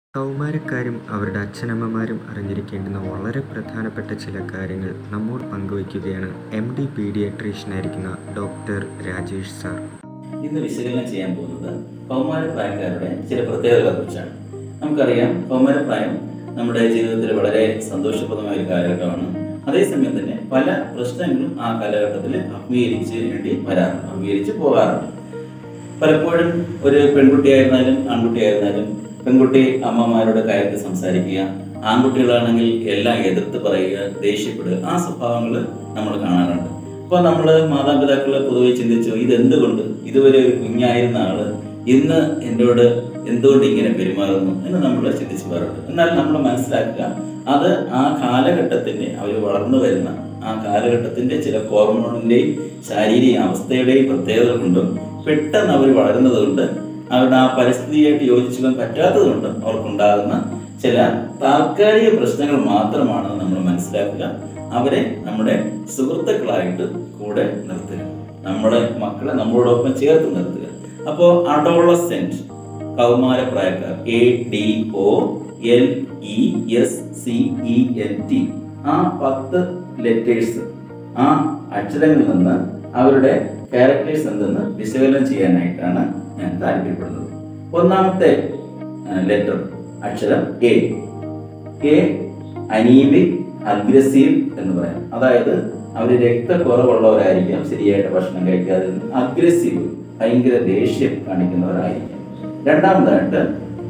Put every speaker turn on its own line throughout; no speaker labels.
കൗമാരക്കാരും അവരുടെ അച്ഛനമ്മമാരും അറിഞ്ഞിരിക്കേണ്ടുന്ന വളരെ പ്രധാനപ്പെട്ട ചില കാര്യങ്ങൾ നമ്മോട് പങ്കുവയ്ക്കുകയാണ് എം ഡി പീഡിയാട്രീഷ്യനായിരിക്കുന്ന ഡോക്ടർ രാജേഷ് സാർ
ഇന്ന് വിശകലനം ചെയ്യാൻ പോകുന്നത് കൗമാരപ്രായക്കാരുടെ ചില പ്രത്യേകതകളെ കുറിച്ചാണ് നമുക്കറിയാം കൗമാരപ്രായം നമ്മുടെ ജീവിതത്തിൽ വളരെ സന്തോഷപ്രദമായ ഒരു കാലഘട്ടമാണ് അതേസമയം തന്നെ പല പ്രശ്നങ്ങളും ആ കാലഘട്ടത്തിൽ അഭിമുഖീകരിച്ച് വേണ്ടി വരാറുണ്ട് അഭിമുഖീകരിച്ച് പോകാറുണ്ട് പലപ്പോഴും ഒരു പെൺകുട്ടിയായിരുന്നാലും ആൺകുട്ടിയായിരുന്നാലും പെൺകുട്ടി അമ്മമാരോട് കയർത്ത് സംസാരിക്കുക ആൺകുട്ടികളാണെങ്കിൽ എല്ലാം എതിർത്ത് പറയുക ദേഷ്യപ്പെടുക ആ സ്വഭാവങ്ങൾ നമ്മൾ കാണാറുണ്ട് അപ്പോൾ നമ്മൾ മാതാപിതാക്കൾ പൊതുവെ ചിന്തിച്ചു ഇതെന്തുകൊണ്ട് ഇതുവരെ ഒരു കുഞ്ഞായിരുന്ന ആള് ഇന്ന് എന്നോട് എന്തുകൊണ്ട് ഇങ്ങനെ പെരുമാറുന്നു എന്ന് നമ്മൾ ചിന്തിച്ചു പോകാറുണ്ട് എന്നാൽ നമ്മൾ മനസ്സിലാക്കുക അത് ആ കാലഘട്ടത്തിന്റെ അവർ വളർന്നു വരുന്ന ആ കാലഘട്ടത്തിന്റെ ചില ഹോർമോണിന്റെയും ശാരീരിക അവസ്ഥയുടെയും പ്രത്യേകത കൊണ്ടും പെട്ടെന്ന് അവർ വളരുന്നത് കൊണ്ട് അവരുടെ ആ പരിസ്ഥിതിയായിട്ട് യോജിച്ചു പോകാൻ പറ്റാത്തത് കൊണ്ടും അവർക്കുണ്ടാകുന്ന ചില താൽക്കാലിക പ്രശ്നങ്ങൾ മാത്രമാണെന്ന് നമ്മൾ മനസ്സിലാക്കുക അവരെ നമ്മുടെ സുഹൃത്തുക്കളായിട്ട് കൂടെ നിർത്തുക നമ്മുടെ മക്കളെ നമ്മളോടൊപ്പം ചേർത്ത് നിർത്തുക അപ്പോൾ അഡോളസെന്റ് കൗമാരപ്രായക്കാർ A D O L E S C E N T ആ പത്ത് ലെറ്റേഴ്സ് ആ അക്ഷരങ്ങളിൽ നിന്ന് അവരുടെ ക്യാരക്ടേഴ്സ് എന്തെന്ന് വിശകലനം ചെയ്യാനായിട്ടാണ് ഞാൻ താല്പര്യപ്പെടുന്നത് ഒന്നാമത്തെ ലെറ്റർ അക്ഷരം എ എ അനീമിക് അഗ്രസീവ് എന്ന് പറയാം അതായത് അവർ രക്തക്കുറവുള്ളവരായിരിക്കാം ശരിയായിട്ട് ഭക്ഷണം കഴിക്കാതെ അഗ്രസീവ് ഭയങ്കര ദേഷ്യം കാണിക്കുന്നവരായിരിക്കാം രണ്ടാമതായിട്ട്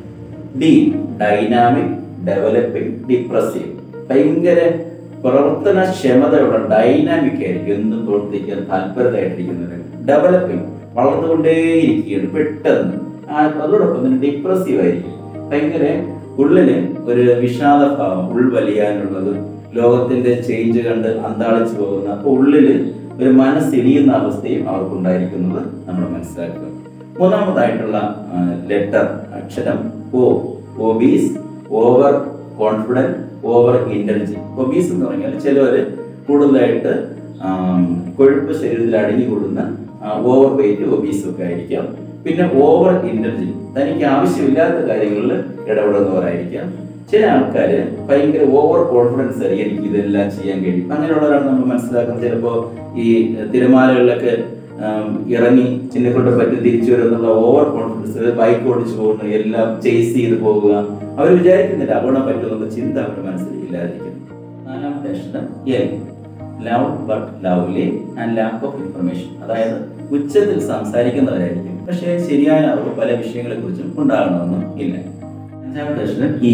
ഡി ഡൈനാമിക് ഡെവലപ്പിംഗ് ഡിപ്രസീവ് ഭയങ്കര പ്രവർത്തനക്ഷമതയുള്ള ഡൈനാമിക് ആയിരിക്കും എന്നും പ്രവർത്തിക്കാൻ താല്പര്യമായിട്ടിരിക്കുന്നവർ ഡെവലപ്പിംഗ് വളർന്നുകൊണ്ടേയിരിക്കുകയാണ് പെട്ടെന്ന് ആ അതോടൊപ്പം തന്നെ ഡിപ്രസീവ് ആയിരിക്കും ഭയങ്കര ഉള്ളില് ഒരു വിഷാദഭാവം ഉൾവലിയാനുള്ളത് ലോകത്തിന്റെ ചേഞ്ച് കണ്ട് അന്താളിച്ചു പോകുന്ന അപ്പോൾ ഉള്ളില് ഒരു മനസ്സിരിയുന്ന അവസ്ഥയും അവർക്കുണ്ടായിരിക്കുന്നത് നമ്മൾ മനസ്സിലാക്കുക മൂന്നാമതായിട്ടുള്ള ലെറ്റർ അക്ഷരം O obese over confident over intelligent obese എന്ന് പറഞ്ഞാൽ ചിലവർ കൂടുതലായിട്ട് ആം, കൊഴുപ്പ് ശരീരത്തിൽ അടിഞ്ഞുകൂടുന്ന ഓവർ വെയിറ്റ് ഒബീസ് ഒക്കെ ആയിരിക്കാം പിന്നെ ഓവർ ഇന്റലിജന്റ് തനിക്ക് ആവശ്യമില്ലാത്ത കാര്യങ്ങളിൽ ഇടപെടുന്നവരായിരിക്കാം ചില ആൾക്കാർ ഭയങ്കര ഓവർ കോൺഫിഡൻസ് ആയിരിക്കും എനിക്ക് ഇതെല്ലാം ചെയ്യാൻ കഴിയും അങ്ങനെയുള്ളവരാണ് നമ്മൾ മനസ്സിലാക്കുന്നത് ചിലപ്പോൾ ഈ തിരമാലകളിലൊക്കെ ആം, ഇറങ്ങി ചിന്നക്കൊണ്ട് പറ്റി തിരിച്ചു വരുന്നുള്ള ഓവർ കോൺഫിഡൻസ് ബൈക്ക് ഓടിച്ചു പോകുന്നു എല്ലാം ചേസ് ചെയ്ത് പോകുക അവർ വിചാരിക്കുന്നില്ല അപകടം പറ്റുമെന്നുള്ള ചിന്ത അവരുടെ മനസ്സിൽ ഇല്ലാതിരിക്കുന്നു നാലാമത്തെ അക്ഷരം L love but lovely and lack of information അതായത് ഉച്ചത്തിൽ സംസാരിക്കുന്നവരായിരിക്കും പക്ഷേ ശരിയായ അറിവ് പല വിഷയങ്ങളെ കുറിച്ചും ഉണ്ടാകണമെന്നും ഇല്ല അഞ്ചാമത്തെ അക്ഷരം E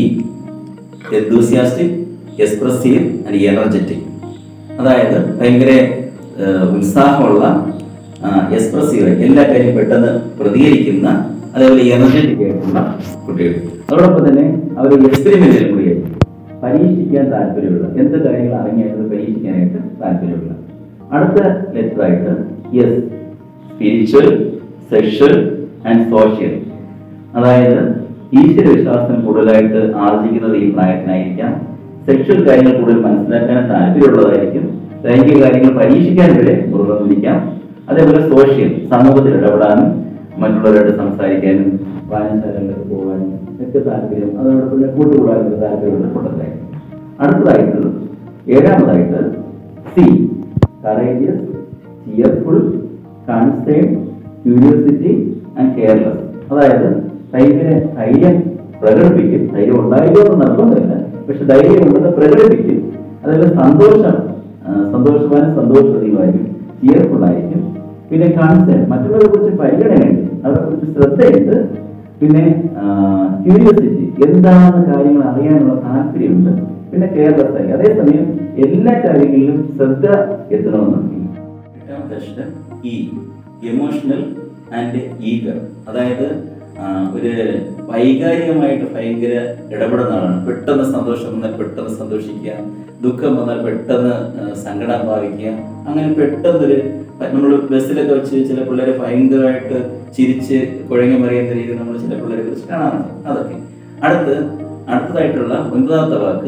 enthusiastic expressive and energetic അതായത് ഭയങ്കര ഏഹ്, ഉത്സാഹമുള്ള എക്സ്പ്രസീവ് എല്ലാ കാര്യം പെട്ടെന്ന് പ്രതികരിക്കുന്ന അതേപോലെ എനർജറ്റിക് ആയിട്ടുള്ള കുട്ടികൾ അതോടൊപ്പം തന്നെ അവർ എക്സ്പെരിമെന്റിലും കൂടിയായിരിക്കും പരീക്ഷിക്കാൻ താല്പര്യമുള്ള എന്ത് കാര്യങ്ങൾ അറിഞ്ഞാൽ പരീക്ഷിക്കാനായിട്ട് താല്പര്യമുള്ള അടുത്ത ലെറ്റർ ആയിട്ട് yes spiritual sexual and social അതായത് ഈശ്വര വിശ്വാസം കൂടുതലായിട്ട് ആർജിക്കുന്നത് ഈ പ്രായത്തിനായിരിക്കാം സെക്ഷൽ കാര്യങ്ങൾ കൂടുതൽ മനസ്സിലാക്കാൻ താല്പര്യമുള്ളതായിരിക്കും ലൈംഗിക കാര്യങ്ങൾ പരീക്ഷിക്കാൻ വരെ മുറുകന്നിരിക്കാം അതേപോലെ സോഷ്യൽ സമൂഹത്തിൽ ഇടപെടാനും മറ്റുള്ളവരോട് സംസാരിക്കാനും വായനശാലകളിലേക്ക് പോകാനും ഒക്കെ താല്പര്യം അതോടൊപ്പം തന്നെ കൂട്ടുകൂടാനൊക്കെ താല്പര്യമുള്ള കൂട്ടത്തിലായിരിക്കും അടുത്തതായിട്ട് ഏഴാമതായിട്ട് C courageous cheerful concern curiosity and careless അതായത് ഭയങ്കര ധൈര്യം പ്രകടിപ്പിക്കും ധൈര്യം ഉണ്ടായില്ലെന്ന് നിർബന്ധമില്ല പക്ഷെ ധൈര്യം ഉണ്ടെന്ന് പ്രകടിപ്പിക്കും അതേപോലെ സന്തോഷം ആ, സന്തോഷവാനും സന്തോഷവതിയുമായിരിക്കും ചിയർഫുൾ ആയിരിക്കും പിന്നെ കൺസേൺ മറ്റുള്ളവരെ കുറിച്ച് പരിഗണനയുണ്ട് അവരെ കുറിച്ച് ശ്രദ്ധയുണ്ട് പിന്നെ ക്യൂരിയോസിറ്റി എന്താണെന്ന് കാര്യങ്ങൾ അറിയാനുള്ള താല്പര്യമുണ്ട് പിന്നെ കെയർലെസ് ആയി അതേസമയം എല്ലാ കാര്യങ്ങളിലും ശ്രദ്ധ എത്തണമെന്നുണ്ട് എട്ടാമത്തെ അക്ഷരം ഇ എമോഷണൽ ആൻഡ് ഈഗർ അതായത് ആ, ഒരു വൈകാരികമായിട്ട് ഭയങ്കര ഇടപെടുന്ന ആളാണ് പെട്ടെന്ന് സന്തോഷം വന്നാൽ പെട്ടെന്ന് സന്തോഷിക്കുക ദുഃഖം വന്നാൽ പെട്ടെന്ന് ആ, സങ്കടം ഭാവിക്കുക അങ്ങനെ പെട്ടെന്നൊരു നമ്മൾ ബസ്സിലൊക്കെ വെച്ച് ചില പിള്ളേരെ ഭയങ്കരമായിട്ട് ചിരിച്ച് കുഴങ്ങി മറിയുന്ന രീതിയിൽ നമ്മൾ ചില പിള്ളേരെ കുറിച്ച് കാണാറുണ്ട് അതൊക്കെ അടുത്ത് അടുത്തതായിട്ടുള്ള ഒൻപതാമത്തെ വാക്ക്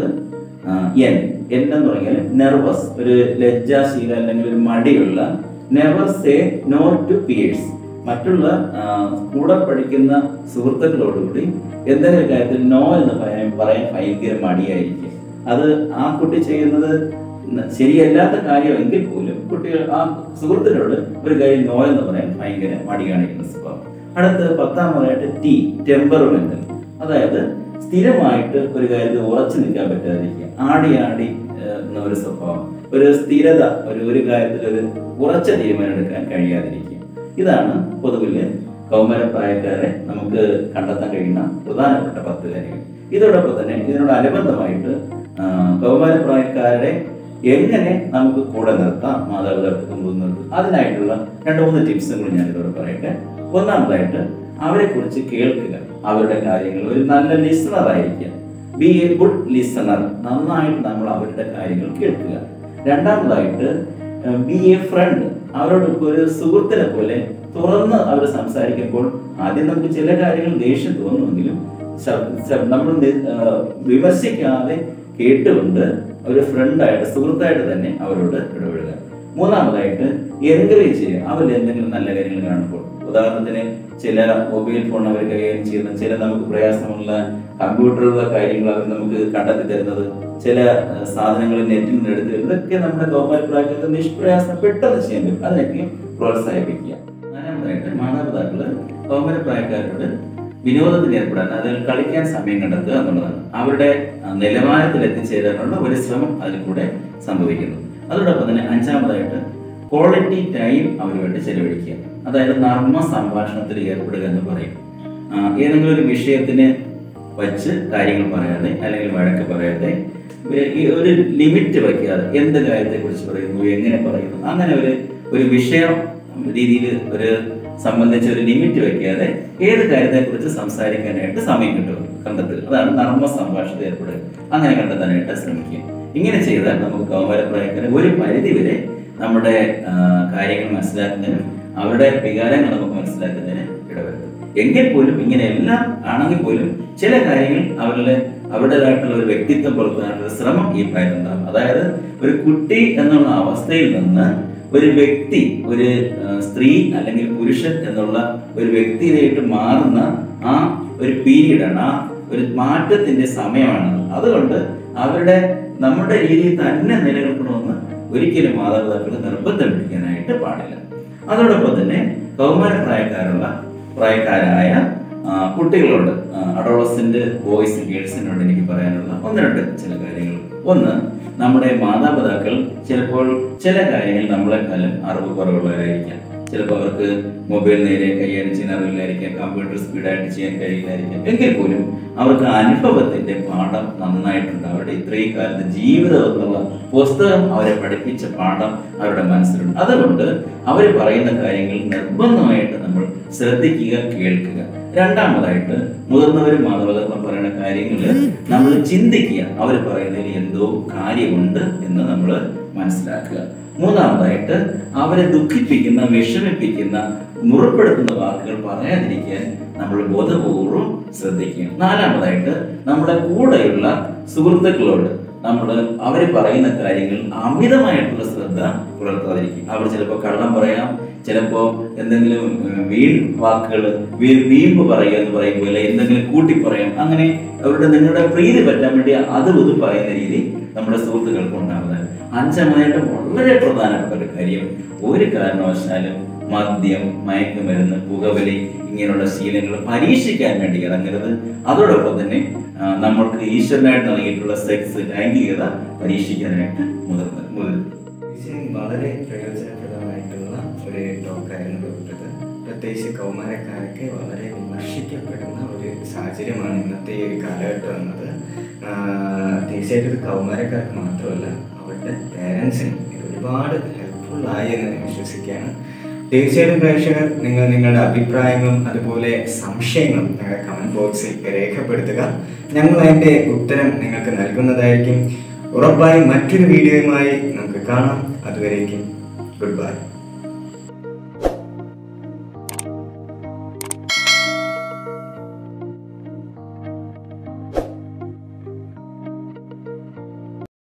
എൻ എൻ എന്ന് പറഞ്ഞാൽ നെർവസ് ഒരു ലജ്ജാശീല അല്ലെങ്കിൽ ഒരു മടിയുള്ള never say no to peers മറ്റുള്ള ആ, കൂടെ പഠിക്കുന്ന സുഹൃത്തുക്കളോടുകൂടി എന്തെങ്കിലും കാര്യത്തിൽ നോ എന്ന് പറയാൻ പറയാൻ ഭയങ്കര മടിയായിരിക്കും അത് ആ കുട്ടി ചെയ്യുന്നത് ന- ശരിയല്ലാത്ത കാര്യമെങ്കിൽ പോലും കുട്ടികൾ ആ സുഹൃത്തിനോട് ഒരു കാര്യം നോ എന്ന് പറയാൻ ഭയങ്കര മടി കാണിക്കുന്ന സ്വഭാവം അടുത്ത് പത്താമതായിട്ട് ടി ടെമ്പറമെന്റ് അതായത് സ്ഥിരമായിട്ട് ഒരു കാര്യത്തിൽ ഉറച്ചു നിൽക്കാൻ പറ്റാതിരിക്കുക ആടി ആടി ഏഹ്, എന്ന ഒരു സ്വഭാവം ഒരു സ്ഥിരത ഒരു ഒരു കാര്യത്തിൽ ഒരു ഉറച്ച തീരുമാനം എടുക്കാൻ കഴിയാതിരിക്കുക ഇതാണ് പൊതുവിൽ കൗമാരപ്രായക്കാരെ നമുക്ക് കണ്ടെത്താൻ കഴിയുന്ന പ്രധാനപ്പെട്ട പത്ത് കാര്യങ്ങൾ ഇതോടൊപ്പം തന്നെ ഇതിനോട് അനുബന്ധമായിട്ട് ആ, കൗമാരപ്രായക്കാരെ എങ്ങനെ നമുക്ക് കൂടെ നിർത്താം മാതാപിതാക്കൾക്ക് മുമ്പ് നിർത്താം അതിനായിട്ടുള്ള രണ്ട് മൂന്ന് ടിപ്സും കൂടി ഞാൻ ഇതോടെ പറയട്ടെ ഒന്നാമതായിട്ട് അവരെ കുറിച്ച് കേൾക്കുക അവരുടെ കാര്യങ്ങൾ ഒരു നല്ല ലിസണർ ആയിരിക്കുക ബി എ ഗുഡ് ലിസണർ നന്നായിട്ട് നമ്മൾ അവരുടെ കാര്യങ്ങൾ കേൾക്കുക രണ്ടാമതായിട്ട് ബി എ ഫ്രണ്ട് അവരോട് ഒരു സുഹൃത്തിനെ പോലെ തുറന്ന് അവർ സംസാരിക്കുമ്പോൾ ആദ്യം നമുക്ക് ചില കാര്യങ്ങൾ ദേഷ്യം തോന്നുമെങ്കിലും ശബ്- ശബ്- നമ്മൾ നി- ആ, വിമർശിക്കാതെ കേട്ടുകൊണ്ട് ഒരു ഫ്രണ്ടായിട്ട് സുഹൃത്തായിട്ട് തന്നെ അവരോട് ഇടപെടുക മൂന്നാമതായിട്ട് എൻകറേജ് ചെയ്യുക അവരിൽ എന്തെങ്കിലും നല്ല കാര്യങ്ങൾ കാണുമ്പോൾ ഉദാഹരണത്തിന് ചില മൊബൈൽ ഫോൺ അവർ കൈകാര്യം ചെയ്യുന്ന ചില നമുക്ക് പ്രയാസമുള്ള കമ്പ്യൂട്ടറുള്ള കാര്യങ്ങൾ അവർ നമുക്ക് കണ്ടെത്തി തരുന്നത് ചില ആ, സാധനങ്ങൾ നെറ്റിൽ നിന്ന് എടുത്ത് തരുന്നത് ഇതൊക്കെ നമ്മുടെ കൗമാരപ്രായത്തിൽ നിഷ്പ്രയാസം പെട്ടെന്ന് ചെയ്യാൻ പറ്റും അതിനൊക്കെ പ്രോത്സാഹിപ്പിക്കുക നാലാമതായിട്ട് മാതാപിതാക്കള് കൗമാരപ്രായക്കാരോട് വിനോദത്തിൽ ഏർപ്പെടാൻ അതിൽ കളിക്കാൻ സമയം കണ്ടെത്തുക എന്നുള്ളതാണ് അവരുടെ ആ, നിലവാരത്തിൽ എത്തിച്ചേരാനുള്ള ഒരു ശ്രമം അതിൽ കൂടെ സംഭവിക്കുന്നു അതോടൊപ്പം തന്നെ അഞ്ചാമതായിട്ട് ക്വാളിറ്റി ടൈം അവരുമായിട്ട് ചെലവഴിക്കുക അതായത് നർമ്മ സംഭാഷണത്തിൽ ഏർപ്പെടുക എന്ന് പറയും ആ, ഏതെങ്കിലും ഒരു വിഷയത്തിന് വച്ച് കാര്യങ്ങൾ പറയാതെ അല്ലെങ്കിൽ വഴക്ക് പറയാതെ ഏ- ഈ ഒരു ലിമിറ്റ് വയ്ക്കാതെ എന്ത് കാര്യത്തെ കുറിച്ച് പറയുന്നു എങ്ങനെ പറയുന്നു അങ്ങനെ ഒരു ഒരു വിഷയം രീതിയിൽ ഒരു സംബന്ധിച്ച് ഒരു ലിമിറ്റ് വെക്കാതെ ഏത് കാര്യത്തെ കുറിച്ച് സംസാരിക്കാനായിട്ട് സമയം കിട്ടും കണ്ടെത്തുക അതാണ് നർമ്മ സംഭാഷണത്തിൽ ഏർപ്പെടുക അങ്ങനെ കണ്ടെത്താനായിട്ട് ശ്രമിക്കുക ഇങ്ങനെ ചെയ്താൽ നമുക്ക് കൗമാരപ്രായക്കാരെ ഒരു പരിധി വരെ നമ്മുടെ ആ, കാര്യങ്ങൾ മനസ്സിലാക്കുന്നതിനും അവരുടെ വികാരങ്ങൾ നമുക്ക് മനസ്സിലാക്കുന്നതിന് ഇടവരുത്തും എങ്കിൽ പോലും ഇങ്ങനെ എല്ലാം ആണെങ്കിൽ പോലും ചില കാര്യങ്ങൾ അവരുടെ അവരുടേതായിട്ടുള്ള ഒരു വ്യക്തിത്വം പുറത്താനുള്ള ശ്രമം ഈ പ്രായത്തിലുണ്ടാകും അതായത് ഒരു കുട്ടി എന്നുള്ള അവസ്ഥയിൽ നിന്ന് ഒരു വ്യക്തി ഒരു ആ, സ്ത്രീ അല്ലെങ്കിൽ പുരുഷൻ എന്നുള്ള ഒരു വ്യക്തിയിലേക്ക് മാറുന്ന ആ ഒരു പീരീഡാണ് ആ ഒരു മാറ്റത്തിന്റെ സമയമാണ് അതുകൊണ്ട് അവരുടെ നമ്മുടെ രീതിയിൽ തന്നെ നിലനിൽക്കണമെന്ന് ഒരിക്കലും മാതാപിതാക്കൾ നിർബന്ധം പിടിക്കാനായിട്ട് പാടില്ല അതോടൊപ്പം തന്നെ കൗമാര പ്രായക്കാരുള്ള പ്രായക്കാരായ ആ, കുട്ടികളോട് അഡോളസെന്റ് ബോയ്സ് ഗേൾസിനോട് എനിക്ക് പറയാനുള്ള ഒന്ന് രണ്ട് ചില കാര്യങ്ങൾ ഒന്ന് നമ്മുടെ മാതാപിതാക്കൾ ചിലപ്പോൾ ചില കാര്യങ്ങൾ നമ്മളെക്കാളും അറിവ് കുറവുള്ളവരായിരിക്കാം ചിലപ്പോൾ അവർക്ക് മൊബൈൽ നേരെ കൈകാര്യം ചെയ്യാൻ അറിയില്ലായിരിക്കാം കമ്പ്യൂട്ടർ സ്പീഡായിട്ട് ചെയ്യാൻ കഴിയില്ലായിരിക്കാം എങ്കിൽ പോലും അവർക്ക് അനുഭവത്തിന്റെ പാഠം നന്നായിട്ടുണ്ട് അവരുടെ ഇത്രയും കാലത്ത് ജീവിതം എന്നുള്ള പുസ്തകം അവരെ പഠിപ്പിച്ച പാഠം അവരുടെ മനസ്സിലുണ്ട് അതുകൊണ്ട് അവർ പറയുന്ന കാര്യങ്ങൾ നിർബന്ധമായിട്ട് നമ്മൾ ശ്രദ്ധിക്കുക കേൾക്കുക രണ്ടാമതായിട്ട് മുതിർന്നവരും മാതാപിതാക്കളും പറയുന്ന കാര്യങ്ങൾ നമ്മൾ ചിന്തിക്കുക അവർ പറയുന്നതിൽ എന്തോ കാര്യമുണ്ട് എന്ന് നമ്മൾ മനസ്സിലാക്കുക മൂന്നാമതായിട്ട് അവരെ ദുഃഖിപ്പിക്കുന്ന വിഷമിപ്പിക്കുന്ന മുറിപ്പെടുത്തുന്ന വാക്കുകൾ പറയാതിരിക്കാൻ നമ്മൾ ബോധപൂർവ്വം ശ്രദ്ധിക്കുക നാലാമതായിട്ട് നമ്മുടെ കൂടെയുള്ള സുഹൃത്തുക്കളോട് നമ്മൾ അവർ പറയുന്ന കാര്യങ്ങൾ അമിതമായിട്ടുള്ള ശ്രദ്ധ പുലർത്താതിരിക്കും അവർ ചിലപ്പോൾ കള്ളം പറയാം ചിലപ്പോൾ എന്തെങ്കിലും ഉം, വീൺ വാക്കുകൾ വീമ്പ് പറയുക എന്ന് പറയുമ്പോൾ അല്ലെ എന്തെങ്കിലും കൂട്ടി പറയാം അങ്ങനെ അവരുടെ നിങ്ങളുടെ പ്രീതി പറ്റാൻ വേണ്ടി അത് ഇത് പറയുന്ന രീതി നമ്മുടെ സുഹൃത്തുക്കൾക്ക് ഉണ്ടാകുന്നത് അഞ്ചാമതായിട്ട് വളരെ പ്രധാനപ്പെട്ട ഒരു കാര്യം ഒരു കാരണവശാലും മദ്യം മയക്കുമരുന്ന് പുകവലി ഇങ്ങനെയുള്ള ശീലങ്ങൾ പരീക്ഷിക്കാൻ വേണ്ടി ഇറങ്ങരുത് അതോടൊപ്പം തന്നെ ആ, നമ്മൾക്ക് ഈശ്വരനായിട്ട് നൽകിയിട്ടുള്ള സെക്സ് ലൈംഗികത പരീക്ഷിക്കാനായിട്ട് മുതിർന്ന് മുതിർ
തീർച്ചയായും വളരെ പ്രയോജനപ്രദമായിട്ടുള്ള ഒരു ടോക്കായിരുന്നു ഡോക്ടർ പ്രത്യേകിച്ച് കൗമാരക്കാരൊക്കെ വളരെ വിമർശിക്കപ്പെടുന്ന ഒരു സാഹചര്യമാണ് ഇന്നത്തെ ഈ ഒരു കാലഘട്ടം എന്നത് ആഹ് തീർച്ചയായിട്ടും ഇത് കൗമാരക്കാർക്ക് മാത്രമല്ല അവരുടെ പേരൻസിനും ഇത് ഒരുപാട് ഹെൽപ്ഫുൾ ആയി എന്ന് ഞാൻ വിശ്വസിക്കുകയാണ് തീർച്ചയായിട്ടും പ്രേക്ഷകർ നിങ്ങൾ നിങ്ങളുടെ അഭിപ്രായങ്ങളും അതുപോലെ സംശയങ്ങളും ഞങ്ങളുടെ കമന്റ് ബോക്സിൽ രേഖപ്പെടുത്തുക ഞങ്ങൾ അതിൻ്റെ ഉത്തരം നിങ്ങൾക്ക് നൽകുന്നതായിരിക്കും ഉറപ്പായും മറ്റൊരു വീഡിയോയുമായി നമുക്ക് കാണാം അതുവരേക്കും ഗുഡ് ബൈ